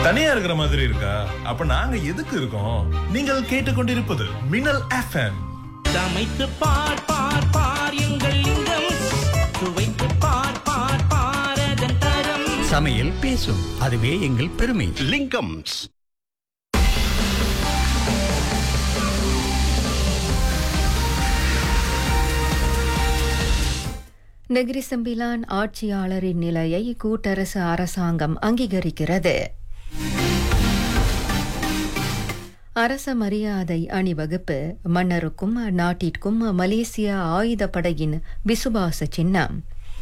தனியா இருக்கிற மாதிரி இருக்கா அப்ப நாங்க எதுக்கு இருக்கோம் நீங்கள் கேட்டுக்கொண்டிருப்பது மின்னல் எஃப்எம் சமைத்து பார் பார் பார் எங்கள் லிங்கம் சுவைத்து பார் பார் பாரதன் தரம் சமையல் பேசும் அதுவே எங்கள் பெருமை லிங்கம்ஸ் நெகிரி செம்பிலான் ஆட்சியாளரின் நிலையை கூட்டரசு அரசாங்கம் அங்கீகரிக்கிறது அரச மரியாதை அணிவகுப்பு மன்னருக்கும் நாட்டிற்கும் மலேசிய ஆயுதப்படையின் விசுவாச சின்னம்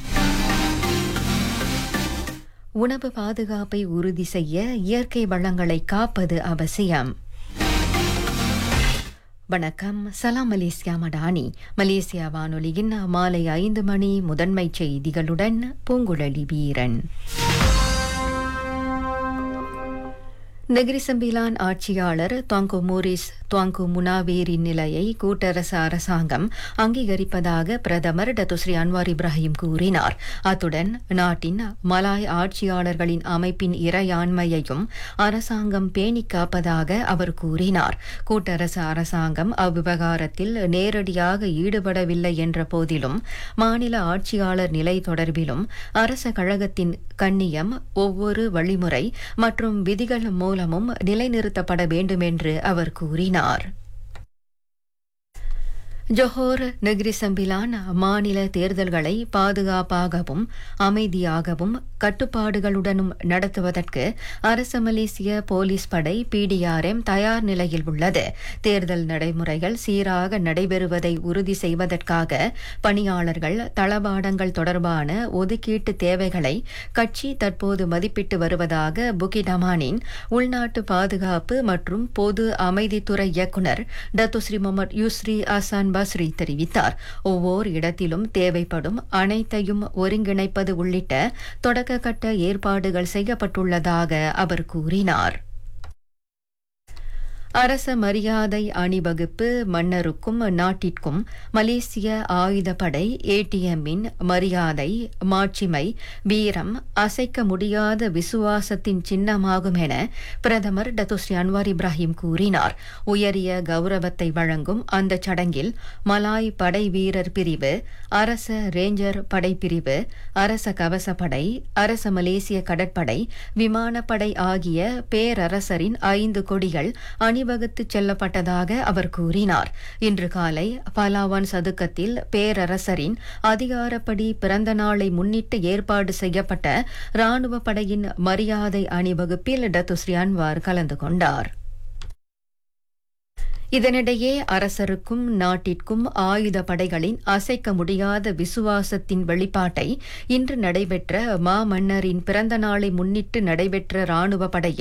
உணவு பாதுகாப்பை உறுதி செய்ய இயற்கை வளங்களை காப்பது அவசியம் வணக்கம் சலாம் மலேசியா மடானி மலேசியா வானொலியின் மாலை ஐந்து மணி முதன்மை செய்திகளுடன் பூங்குழலி வீரன் நெகிரி சம்பிலான் ஆட்சியாளர் துவாங்கு மோரிஸ் துவாங்கு முனாவேரின் நிலையை கூட்டரசு அரசாங்கம் அங்கீகரிப்பதாக பிரதமர் டத்துஸ்ரீ அன்வார் இப்ராஹிம் கூறினார் அத்துடன் நாட்டின் மலாய் ஆட்சியாளர்களின் அமைப்பின் இறையாண்மையையும் அரசாங்கம் பேணிக் காப்பதாக அவர் கூறினார் கூட்டரசு அரசாங்கம் அவ்விவகாரத்தில் நேரடியாக ஈடுபடவில்லை என்ற போதிலும் மாநில ஆட்சியாளர் நிலை தொடர்பிலும் அரச கழகத்தின் கண்ணியம் ஒவ்வொரு வழிமுறை மற்றும் விதிகள் மூலமும் நிலைநிறுத்தப்பட வேண்டும் என்று அவர் கூறினார் ஜொஹோர் நெகிரி சம்பிலான் மாநில தேர்தல்களை பாதுகாப்பாகவும் அமைதியாகவும் கட்டுப்பாடுகளுடனும் நடத்துவதற்கு அரச மலேசிய போலீஸ் படை பிடிஆர்எம் தயார் நிலையில் உள்ளது தேர்தல் நடைமுறைகள் சீராக நடைபெறுவதை உறுதி செய்வதற்காக பணியாளர்கள் தளபாடங்கள் தொடர்பான ஒதுக்கீட்டு தேவைகளை கட்சி தற்போது மதிப்பிட்டு வருவதாக புகிடமானின் உள்நாட்டு பாதுகாப்பு மற்றும் பொது அமைதித்துறை இயக்குநர் Datuk Seri Mohamad Yusri Hassan Basri தெரிவித்தார் ஒவ்வொரு இடத்திலும் தேவைப்படும் அனைத்தையும் ஒருங்கிணைப்பது உள்ளிட்ட தொடக்க கட்ட ஏற்பாடுகள் செய்யப்பட்டுள்ளதாக அவர் கூறினார் அரச மரியாதை அணிவகுப்பு மன்னருக்கும் நாட்டிற்கும் மலேசிய ஆயுதப்படை ஏடிஎம்மின் மரியாதை மாட்சிமை வீரம் அசைக்க முடியாத விசுவாசத்தின் சின்னமாகும் என பிரதமர் டத்துஸ்ரீ அன்வார் இப்ராஹிம் கூறினார் உயரிய கௌரவத்தை வழங்கும் அந்த சடங்கில் மலாய் படை வீரர் பிரிவு அரச ரேஞ்சர் படைப்பிரிவு அரச கவசப்படை அரச மலேசிய கடற்படை விமானப்படை ஆகிய பேரரசரின் ஐந்து கொடிகள் அணிவகுத்து செல்லப்பட்டதாக அவர் கூறினார் இன்று காலை பலாவான் சதுக்கத்தில் பேரரசரின் அதிகாரப்படி பிறந்த நாளை முன்னிட்டு ஏற்பாடு செய்யப்பட்ட ராணுவ படையின் மரியாதை அணிவகுப்பில் டத்துஸ்ரீ அன்வார் கலந்து கொண்டார் இதனிடையே அரசருக்கும் நாட்டிற்கும் ஆயுத படைகளின் அசைக்க முடியாத விசுவாசத்தின் வெளிப்பாட்டை இன்று நடைபெற்ற மாமன்னரின் பிறந்த நாளை முன்னிட்டு நடைபெற்ற ராணுவ படையின்